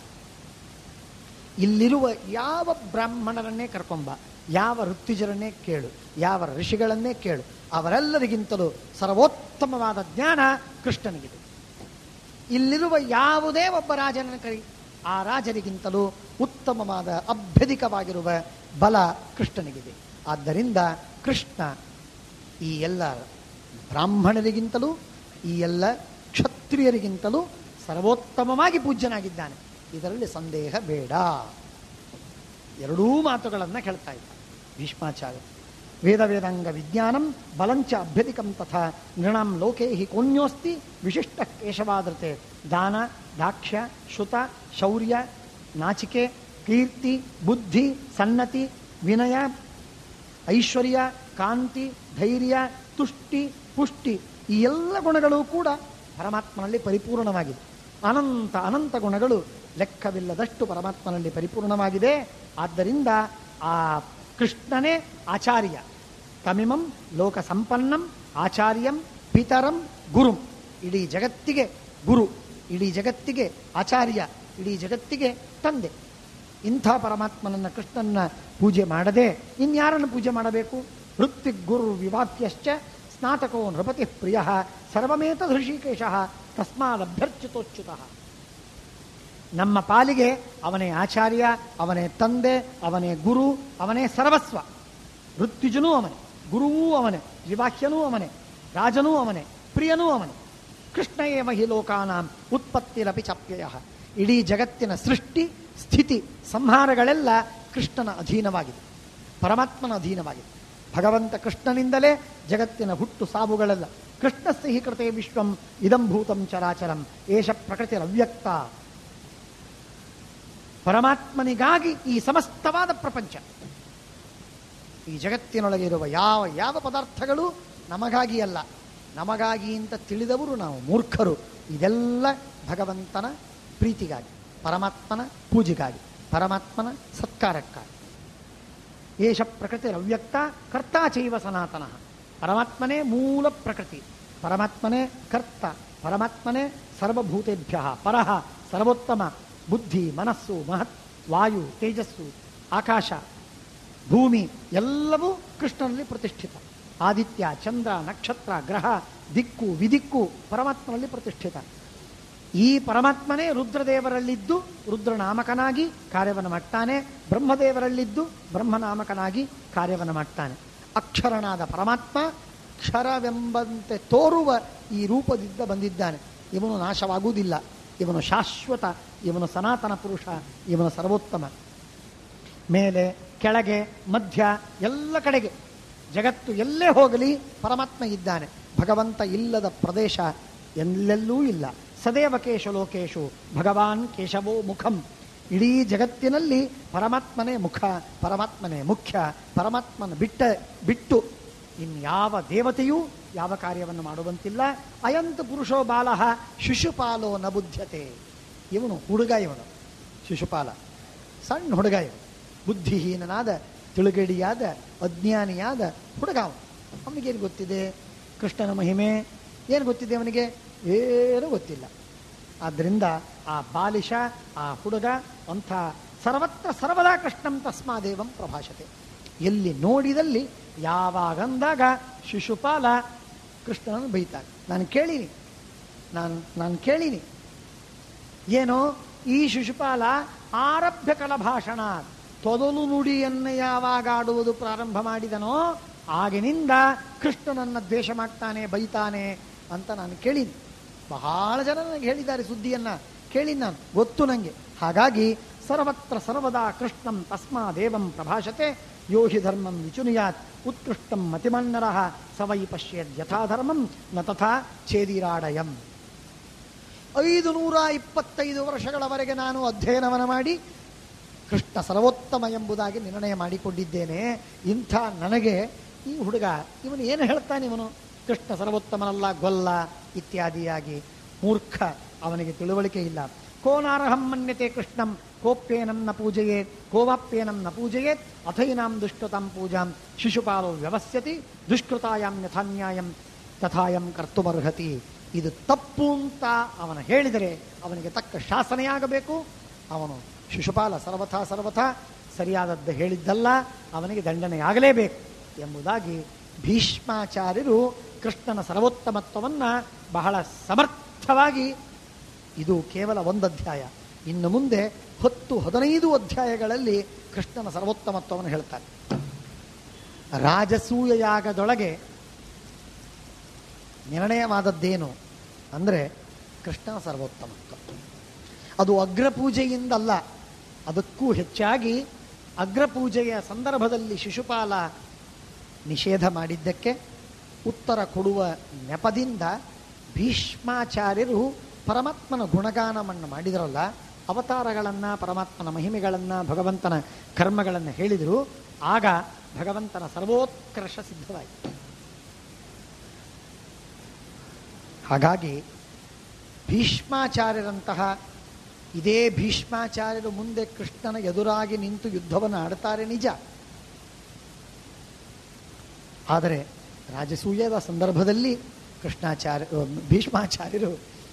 ಇಲ್ಲಿರುವ ಯಾವ ಬ್ರಾಹ್ಮಣರನ್ನೇ ಕರ್ಕೊಂಬ ಯಾವ ಋತ್ವಿಜರನ್ನೇ ಕೇಳು ಯಾವ ಋಷಿಗಳನ್ನೇ ಕೇಳು ಅವರೆಲ್ಲರಿಗಿಂತಲೂ ಸರ್ವೋತ್ತಮವಾದ ಜ್ಞಾನ ಕೃಷ್ಣನಿಗಿದೆ ಇಲ್ಲಿರುವ ಯಾವುದೇ ಒಬ್ಬ ರಾಜನ ಕರಿ ಆ ರಾಜರಿಗಿಂತಲೂ ಉತ್ತಮವಾದ ಅಭ್ಯಧಿಕವಾಗಿರುವ ಬಲ ಕೃಷ್ಣನಿಗಿದೆ ಆದ್ದರಿಂದ ಕೃಷ್ಣ ಈ ಎಲ್ಲ ಬ್ರಾಹ್ಮಣರಿಗಿಂತಲೂ ಈ ಎಲ್ಲ ಕ್ಷತ್ರಿಯರಿಗಿಂತಲೂ ಸರ್ವೋತ್ತಮವಾಗಿ ಪೂಜ್ಯನಾಗಿದ್ದಾನೆ ಇದರಲ್ಲಿ ಸಂದೇಹ ಬೇಡ ಎರಡೂ ಮಾತುಗಳನ್ನು ಹೇಳ್ತಾ ಇದ್ದ ಭೀಷ್ಮಾಚಾರ್ಯ ವೇದ ವೇದಾಂಗ ವಿಜ್ಞಾನಂ ಬಲಂಚ ಅಭ್ಯಧಿಕಂ ತಥಾ ನೃಣಾಂ ಲೋಕೆ ಹಿ ಕೋನ್ಯೋಸ್ತಿ ವಿಶಿಷ್ಟ ಕೇಶವಾದೃತೆ ದಾನ ದಾಕ್ಷ್ಯ ಶ್ರುತ ಶೌರ್ಯ ನಾಚಿಕೆ ಕೀರ್ತಿ ಬುದ್ಧಿ ಸನ್ನತಿ ವಿನಯ ಐಶ್ವರ್ಯ ಕಾಂತಿ ಧೈರ್ಯ ತುಷ್ಟಿ ಪುಷ್ಟಿ ಈ ಎಲ್ಲ ಗುಣಗಳು ಕೂಡ ಪರಮಾತ್ಮನಲ್ಲಿ ಪರಿಪೂರ್ಣವಾಗಿದೆ ಅನಂತ ಅನಂತ ಗುಣಗಳು ಲೆಕ್ಕವಿಲ್ಲದಷ್ಟು ಪರಮಾತ್ಮನಲ್ಲಿ ಪರಿಪೂರ್ಣವಾಗಿದೆ ಆದ್ದರಿಂದ ಆ ಕೃಷ್ಣನೇ ಆಚಾರ್ಯ ತಮಿಮಂ ಲೋಕ ಸಂಪನ್ನಂ ಆಚಾರ್ಯಂ ಪಿತರಂ ಗುರುಂ ಇಡೀ ಜಗತ್ತಿಗೆ ಗುರು ಇಡೀ ಜಗತ್ತಿಗೆ ಆಚಾರ್ಯ ಇಡೀ ಜಗತ್ತಿಗೆ ತಂದೆ ಇಂಥ ಪರಮಾತ್ಮನನ್ನ ಕೃಷ್ಣನ್ನ ಪೂಜೆ ಮಾಡದೆ ಇನ್ಯಾರನ್ನು ಪೂಜೆ ಮಾಡಬೇಕು ವೃತ್ತಿ ಗುರು ವಿವಾಕ್ಯಶ್ಚ ಸ್ನಾತಕೋ ನೃಪತಿ ಪ್ರಿಯ ಸರ್ವಮೇತ ಹೃಷಿಕೇಶ ತಸ್ಮಾದಭ್ಯರ್ಚಿತೋಚ್ಯುತಃ ನಮ್ಮ ಪಾಲಿಗೆ ಅವನೇ ಆಚಾರ್ಯ ಅವನೇ ತಂದೆ ಅವನೇ ಗುರು ಅವನೇ ಸರ್ವಸ್ವ ಋತ್ವಿಜನೂ ಅವನೇ ಗುರುವೂ ಅವನೇ ವಿವಾಹ್ಯನೂ ಅವನೇ ರಾಜನೂ ಅವನೇ ಪ್ರಿಯನೂ ಅವನೇ ಕೃಷ್ಣ ಏವ ಹಿ ಲೋಕಾನಾಂ ಉತ್ಪತ್ತಿರಪಿ ಚಪ್ಯಯ ಇಡೀ ಜಗತ್ತಿನ ಸೃಷ್ಟಿ ಸ್ಥಿತಿ ಸಂಹಾರಗಳೆಲ್ಲ ಕೃಷ್ಣನ ಅಧೀನವಾಗಿದೆ ಪರಮಾತ್ಮನ ಅಧೀನವಾಗಿದೆ ಭಗವಂತ ಕೃಷ್ಣನಿಂದಲೇ ಜಗತ್ತಿನ ಹುಟ್ಟು ಸಾವುಗಳೆಲ್ಲ ಕೃಷ್ಣಸ್ಯ ಹಿ ಕೃತೆ ವಿಶ್ವಂ ಇದಂ ಭೂತಂ ಚರಾಚರಂ ಏಷ ಪ್ರಕೃತಿರವ್ಯಕ್ತ ಪರಮಾತ್ಮನಿಗಾಗಿ ಈ ಸಮಸ್ತವಾದ ಪ್ರಪಂಚ ಈ ಜಗತ್ತಿನೊಳಗೆ ಇರುವ ಯಾವ ಯಾವ ಪದಾರ್ಥಗಳು ನಮಗಾಗಿ ಅಲ್ಲ ನಮಗಾಗಿ ಅಂತ ತಿಳಿದವರು ನಾವು ಮೂರ್ಖರು ಇದೆಲ್ಲ ಭಗವಂತನ ಪ್ರೀತಿಗಾಗಿ ಪರಮಾತ್ಮನ ಪೂಜೆಗಾಗಿ ಪರಮಾತ್ಮನ ಸತ್ಕಾರಕ್ಕಾಗಿ ಏಷ ಪ್ರಕೃತಿ ಅವ್ಯಕ್ತ ಕರ್ತಾ ಚೈವ ಸನಾತನ ಪರಮಾತ್ಮನೇ ಮೂಲ ಪ್ರಕೃತಿ ಪರಮಾತ್ಮನೇ ಕರ್ತ ಪರಮಾತ್ಮನೇ ಸರ್ವಭೂತೇಭ್ಯ ಪರಹ ಸರ್ವೋತ್ತಮ ಬುದ್ಧಿ ಮನಸ್ಸು ಮಹತ್ ವಾಯು ತೇಜಸ್ಸು ಆಕಾಶ ಭೂಮಿ ಎಲ್ಲವೂ ಕೃಷ್ಣನಲ್ಲಿ ಪ್ರತಿಷ್ಠಿತ ಆದಿತ್ಯ ಚಂದ್ರ ನಕ್ಷತ್ರ ಗ್ರಹ ದಿಕ್ಕು ವಿದಿಕ್ಕು ಪರಮಾತ್ಮನಲ್ಲಿ ಪ್ರತಿಷ್ಠಿತ ಈ ಪರಮಾತ್ಮನೇ ರುದ್ರದೇವರಲ್ಲಿದ್ದು ರುದ್ರನಾಮಕನಾಗಿ ಕಾರ್ಯವನ್ನು ಮಾಡ್ತಾನೆ ಬ್ರಹ್ಮದೇವರಲ್ಲಿದ್ದು ಬ್ರಹ್ಮನಾಮಕನಾಗಿ ಕಾರ್ಯವನ್ನು ಮಾಡ್ತಾನೆ ಅಕ್ಷರನಾದ ಪರಮಾತ್ಮ ಕ್ಷರವೆಂಬಂತೆ ತೋರುವ ಈ ರೂಪದಿಂದ ಬಂದಿದ್ದಾನೆ ಇವನು ನಾಶವಾಗುವುದಿಲ್ಲ ಇವನು ಶಾಶ್ವತ ಇವನು ಸನಾತನ ಪುರುಷ ಇವನು ಸರ್ವೋತ್ತಮ ಮೇಲೆ ಕೆಳಗೆ ಮಧ್ಯ ಎಲ್ಲ ಕಡೆಗೆ ಜಗತ್ತು ಎಲ್ಲೇ ಹೋಗಲಿ ಪರಮಾತ್ಮ ಇದ್ದಾನೆ ಭಗವಂತ ಇಲ್ಲದ ಪ್ರದೇಶ ಎಲ್ಲೆಲ್ಲೂ ಇಲ್ಲ ಸದೇವ ಕೇಶ ಲೋಕೇಶು ಭಗವಾನ್ ಕೇಶವೋ ಮುಖಂ ಇಡೀ ಜಗತ್ತಿನಲ್ಲಿ ಪರಮಾತ್ಮನೇ ಮುಖ ಪರಮಾತ್ಮನೇ ಮುಖ್ಯ ಪರಮಾತ್ಮನ ಬಿಟ್ಟ ಬಿಟ್ಟು ಇನ್ಯಾವ ದೇವತೆಯೂ ಯಾವ ಕಾರ್ಯವನ್ನು ಮಾಡುವಂತಿಲ್ಲ ಅಯಂತ ಪುರುಷೋ ಬಾಲಃ ಶಿಶುಪಾಲೋ ನ ಬುದ್ಧತೆ ಇವನು ಹುಡುಗ ಇವನು ಶಿಶುಪಾಲ ಸಣ್ಣ ಹುಡುಗ ಇವನು ಬುದ್ಧಿಹೀನನಾದ ತಿಳುಗಡಿಯಾದ ಅಜ್ಞಾನಿಯಾದ ಹುಡುಗ ಅವನು ಅವನಿಗೇನು ಗೊತ್ತಿದೆ ಕೃಷ್ಣನ ಮಹಿಮೆ ಏನು ಗೊತ್ತಿದೆ ಅವನಿಗೆ ಏನೂ ಗೊತ್ತಿಲ್ಲ ಆದ್ದರಿಂದ ಆ ಬಾಲಿಶ ಆ ಹುಡುಗ ಅಂಥ ಸರ್ವತ್ರ ಸರ್ವದಾ ಕೃಷ್ಣಂ ತಸ್ಮಾದೇವಂ ಪ್ರಭಾಷತೆ ಎಲ್ಲಿ ನೋಡಿದಲ್ಲಿ ಯಾವಾಗಂದಾಗ ಶಿಶುಪಾಲ ಕೃಷ್ಣನನ್ನು ಬೈತಾನೆ ನಾನು ಕೇಳೀನಿ ನಾನು ನಾನು ಕೇಳೀನಿ ಏನೋ ಈ ಶಿಶುಪಾಲ ಆರಭ್ಯ ಕಲಭಾಷಣ ತೊದಲು ನುಡಿಯನ್ನು ಯಾವಾಗ ಆಡುವುದು ಪ್ರಾರಂಭ ಮಾಡಿದನೋ ಆಗಿನಿಂದ ಕೃಷ್ಣನನ್ನ ದ್ವೇಷ ಮಾಡ್ತಾನೆ ಬೈತಾನೆ ಅಂತ ನಾನು ಕೇಳೀನಿ ಬಹಳ ಜನ ನನಗೆ ಹೇಳಿದ್ದಾರೆ ಸುದ್ದಿಯನ್ನ ಕೇಳಿ ನಾನು ಗೊತ್ತು ನನಗೆ ಹಾಗಾಗಿ ಸರ್ವತ್ರ ಸರ್ವದಾ ಕೃಷ್ಣಂ ತಸ್ಮಾದೇವಂ ಪ್ರಭಾಷತೆ ಯೋ ಹಿ ಧರ್ಮಂ ವಿಚುನುಯಾತ್ ಉತ್ಕೃಷ್ಟಂ ಮತಿಮನ್ನರ ಸವೈ ಪಶ್ಯೇದ್ ಯಥಾಧರ್ಮಂ ನ ತಥಾ ಛೇದಿರಾಡಯಂ ಐದು ನೂರ ಇಪ್ಪತ್ತೈದು ವರ್ಷಗಳವರೆಗೆ ನಾನು ಅಧ್ಯಯನವನ್ನು ಮಾಡಿ ಕೃಷ್ಣ ಸರ್ವೋತ್ತಮ ಎಂಬುದಾಗಿ ನಿರ್ಣಯ ಮಾಡಿಕೊಂಡಿದ್ದೇನೆ ಇಂಥ ನನಗೆ ಈ ಹುಡುಗ ಇವನು ಏನು ಹೇಳ್ತಾನೆ ಇವನು ಕೃಷ್ಣ ಸರ್ವೋತ್ತಮನಲ್ಲ ಗೊಲ್ಲ ಇತ್ಯಾದಿಯಾಗಿ ಮೂರ್ಖ ಅವನಿಗೆ ತಿಳುವಳಿಕೆ ಇಲ್ಲ ಕೋನಾರ್ಹಂ ಮನ್ಯತೆ ಕೃಷ್ಣಂ ಕೋಪ್ಯೇನಂ ನ ಪೂಜೆಯೇ ಕೋವಾಪ್ಯೇನಂ ನ ಪೂಜೆಯೇ ಅಥೈನಾಂ ದುಷ್ಟತಾಂ ಪೂಜಾಂ ಶಿಶುಪಾಲೋ ವ್ಯವಸ್ಯತಿ ದುಷ್ಕೃತಾಯಾಂ ಯಥಾನ್ಯಾಯಂ ತಥಾಯಂ ಕರ್ತುಮರ್ಹತಿ ಇದು ತಪ್ಪು ಅಂತ ಅವನ ಹೇಳಿದರೆ ಅವನಿಗೆ ತಕ್ಕ ಶಾಸನೆಯಾಗಬೇಕು ಅವನು ಶಿಶುಪಾಲ ಸರ್ವಥಾ ಸರ್ವಥಾ ಸರಿಯಾದದ್ದು ಹೇಳಿದ್ದಲ್ಲ ಅವನಿಗೆ ದಂಡನೆಯಾಗಲೇಬೇಕು ಎಂಬುದಾಗಿ ಭೀಷ್ಮಾಚಾರ್ಯರು ಕೃಷ್ಣನ ಸರ್ವೋತ್ತಮತ್ವವನ್ನು ಬಹಳ ಸಮರ್ಥವಾಗಿ ಇದು ಕೇವಲ ಒಂದು ಅಧ್ಯಾಯ ಇನ್ನು ಮುಂದೆ ಹತ್ತು ಹದಿನೈದು ಅಧ್ಯಾಯಗಳಲ್ಲಿ ಕೃಷ್ಣನ ಸರ್ವೋತ್ತಮತ್ವವನ್ನು ಹೇಳ್ತಾರೆ ರಾಜಸೂಯ ಯಾಗದೊಳಗೆ ನಿರ್ಣಯವಾದದ್ದೇನು ಅಂದರೆ ಕೃಷ್ಣನ ಸರ್ವೋತ್ತಮತ್ವ ಅದು ಅಗ್ರಪೂಜೆಯಿಂದಲ್ಲ ಅದಕ್ಕೂ ಹೆಚ್ಚಾಗಿ ಅಗ್ರಪೂಜೆಯ ಸಂದರ್ಭದಲ್ಲಿ ಶಿಶುಪಾಲ ನಿಷೇಧ ಮಾಡಿದ್ದಕ್ಕೆ ಉತ್ತರ ಕೊಡುವ ನೆಪದಿಂದ ಭೀಷ್ಮಾಚಾರ್ಯರು ಪರಮಾತ್ಮನ ಗುಣಗಾನವನ್ನು ಮಾಡಿದರಲ್ಲ ಅವತಾರಗಳನ್ನು ಪರಮಾತ್ಮನ ಮಹಿಮೆಗಳನ್ನು ಭಗವಂತನ ಕರ್ಮಗಳನ್ನು ಹೇಳಿದರು ಆಗ ಭಗವಂತನ ಸರ್ವೋತ್ಕರ್ಷ ಸಿದ್ಧವಾಯಿತು ಹಾಗಾಗಿ ಭೀಷ್ಮಾಚಾರ್ಯರಂತಹ ಇದೇ ಭೀಷ್ಮಾಚಾರ್ಯರು ಮುಂದೆ ಕೃಷ್ಣನ ಎದುರಾಗಿ ನಿಂತು ಯುದ್ಧವನ್ನು ಆಡ್ತಾರೆ ನಿಜ ಆದರೆ ರಾಜಸೂಯದ ಸಂದರ್ಭದಲ್ಲಿ ಕೃಷ್ಣಾಚಾರ್ಯ ಭೀಷ್ಮಾಚಾರ್ಯರು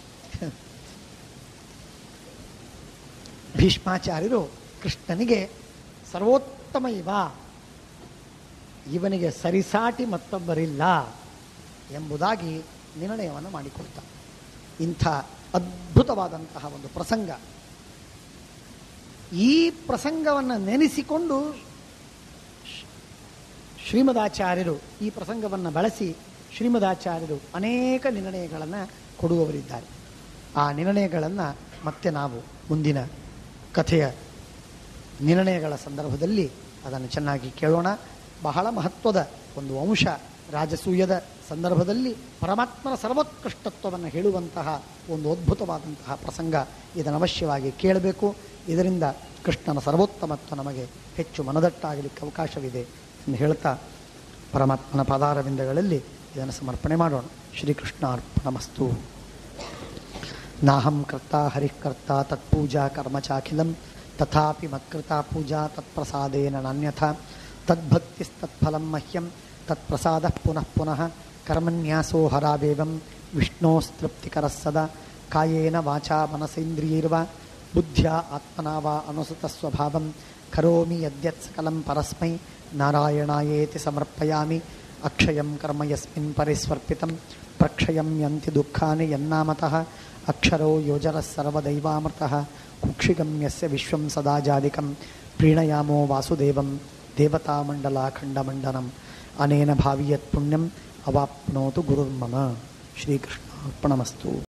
ಭೀಷ್ಮಾಚಾರ್ಯರು ಕೃಷ್ಣನಿಗೆ ಸರ್ವೋತ್ತಮ ಇವ ಇವನಿಗೆ ಸರಿಸಾಟಿ ಮತ್ತೊಬ್ಬರಿಲ್ಲ ಎಂಬುದಾಗಿ ನಿರ್ಣಯವನ್ನು ಮಾಡಿಕೊಡ್ತಾರೆ ಇಂಥ ಅದ್ಭುತವಾದಂತಹ ಒಂದು ಪ್ರಸಂಗ ಈ ಪ್ರಸಂಗವನ್ನು ನೆನೆಸಿಕೊಂಡು ಶ್ರೀಮದಾಚಾರ್ಯರು ಈ ಪ್ರಸಂಗವನ್ನು ಬಳಸಿ ಶ್ರೀಮದಾಚಾರ್ಯರು ಅನೇಕ ನಿರ್ಣಯಗಳನ್ನು ಕೊಡುವವರಿದ್ದಾರೆ ಆ ನಿರ್ಣಯಗಳನ್ನು ಮತ್ತೆ ನಾವು ಮುಂದಿನ ಕಥೆಯ ನಿರ್ಣಯಗಳ ಸಂದರ್ಭದಲ್ಲಿ ಅದನ್ನು ಚೆನ್ನಾಗಿ ಕೇಳೋಣ ಬಹಳ ಮಹತ್ವದ ಒಂದು ಅಂಶ ರಾಜಸೂಯದ ಸಂದರ್ಭದಲ್ಲಿ ಪರಮಾತ್ಮನ ಸರ್ವೋತ್ಕೃಷ್ಟತ್ವವನ್ನು ಹೇಳುವಂತಹ ಒಂದು ಅದ್ಭುತವಾದಂತಹ ಪ್ರಸಂಗ ಇದನ್ನು ಅವಶ್ಯವಾಗಿ ಕೇಳಬೇಕು ಇದರಿಂದ ಕೃಷ್ಣನ ಸರ್ವೋತ್ತಮತ್ವ ನಮಗೆ ಹೆಚ್ಚು ಮನದಟ್ಟಾಗಲಿಕ್ಕೆ ಅವಕಾಶವಿದೆ ಎಂದು ಹೇಳ್ತಾ ಪರಮಾತ್ಮನ ಪದಾರವಿಂದಗಳಲ್ಲಿ ಇದನ್ನು ಸಮರ್ಪಣೆ ಮಾಡೋಣ ಶ್ರೀಕೃಷ್ಣ ಅರ್ಪಣಮಸ್ತು ನಾಹಂ ಕರ್ತ ಹರಿಕರ್ತ ತತ್ಪೂಜಾ ಕರ್ಮ ಚಾಖಿಲಂ ತಥಾಪಿ ಮತ್ಕೃತ ಪೂಜಾ ತತ್ಪ್ರಸಾದೇನ ನಾನ್ಯಥ ತದ್ಭಕ್ತಿಸ್ತತ್ಫಲಂ ಮಹ್ಯಂ ತತ್ಪ್ರಸಾದ ಪುನಃ ಪುನಃ ಕರ್ಮನ್ಯಾಸೋ ಹರಾವೇವಂ ವಿಷ್ಣೋಸ್ತೃಪ್ತಿಕರಃ ಸದಾ ಕಾಯೇನ ವಾಚಾ ಮನಸೇಂದ್ರಿಯೈರ್ವ ಬುದ್ಧ್ಯಾ ಆತ್ಮನಾ ವಾ ಅನುಸೃತ ಸ್ವಭಾವಂ ಕರೋಮಿ ಯದ್ಯತ್ ಸಕಲಂ ಪರಸ್ಮೈ ನಾರಾಯಣಾಯೇತಿ ಸಮರ್ಪಯಾಮಿ ಅಕ್ಷಯಂ ಕರ್ಮ ಯಸ್ಮಿನ್ ಪರಿಸ್ವರ್ಪಿತಂ ಪ್ರಕ್ಷಯಂ ಯಂತಿ ದುಃಖಾನಿ ಯನ್ನಾಮತಃ ಅಕ್ಷರೋ ಯೋಜರಃ ಸರ್ವದೈವಾಮೃತಃ ಕುಕ್ಷಿಗಂ ಯಸ್ಯ ವಿಶ್ವಂ ಸದಾ ಜಾದಿಕಂ ಪ್ರೀಣಯಾಮೋ ವಾಸುದೇವಂ ದೇವತಾಮಂಡಲಾಖಂಡಮಂಡನಂ ಅನೇನ ಭಾವಿಯತ್ ಪುಣ್ಯಂ ಅವಾಪ್ನೋತು ಗುರುರ್ಮಮ ಶ್ರೀಕೃಷ್ಣ ಅರ್ಪಣಮಸ್ತು